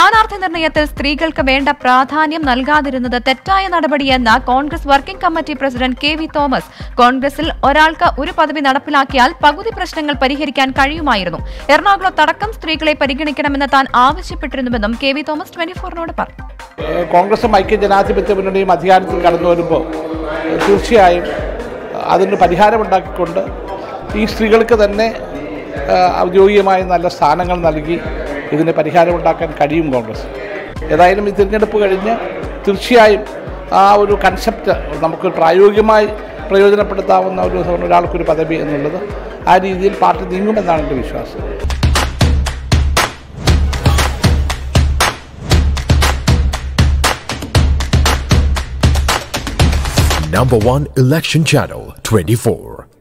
സ്ഥാനാർത്ഥി നിർണയത്തിൽ സ്ത്രീകൾക്ക് വേണ്ട പ്രാധാന്യം നൽകാതിരുന്നത് തെറ്റായ നടപടിയെന്ന് Congress working committee president K V Thomas കോൺഗ്രസിൽ ഒരാൾക്ക് ഒരു പദവി നടപ്പിലാക്കിയാൽ പകുതി പ്രശ്നങ്ങൾ പരിഹരിക്കാൻ കഴിയുമായിരുന്നു എറണാകുളത്തടക്കം സ്ത്രീകളെ പരിഗണിക്കണമെന്ന് താൻ ആവശ്യപ്പെട്ടിരുന്നുവെന്നും കെ വി തോമസ് ട്വന്റി ഫോറിനോട് പറഞ്ഞു ഏഹ് കോൺഗ്രസും ഐക്യ ജനാധിപത്യ മുന്നണിയും അധികാരത്തിൽ കടന്നു വരുമ്പോൾ ഏഹ് തീർച്ചയായും അതിന് പരിഹാരമുണ്ടാക്കിക്കൊണ്ട് ഈ സ്ത്രീകൾക്ക് തന്നെ ഏഹ് ഔദ്യോഗികമായ നല്ല സ്ഥാനങ്ങൾ നൽകി ഇതിന് പരിഹാരമുണ്ടാക്കാൻ കഴിയും കോൺഗ്രസ് ഏതായാലും ഈ തിരഞ്ഞെടുപ്പ് കഴിഞ്ഞ് തീർച്ചയായും ആ ഒരു കൺസെപ്റ്റ് നമുക്ക് പ്രായോഗികമായി പ്രയോജനപ്പെടുത്താവുന്ന ഒരു ഒരാൾക്കൊരു പദവി എന്നുള്ളത് ആ രീതിയിൽ പാർട്ടി നീങ്ങുമെന്നാണ് എൻ്റെ വിശ്വാസം Number one election channel 24.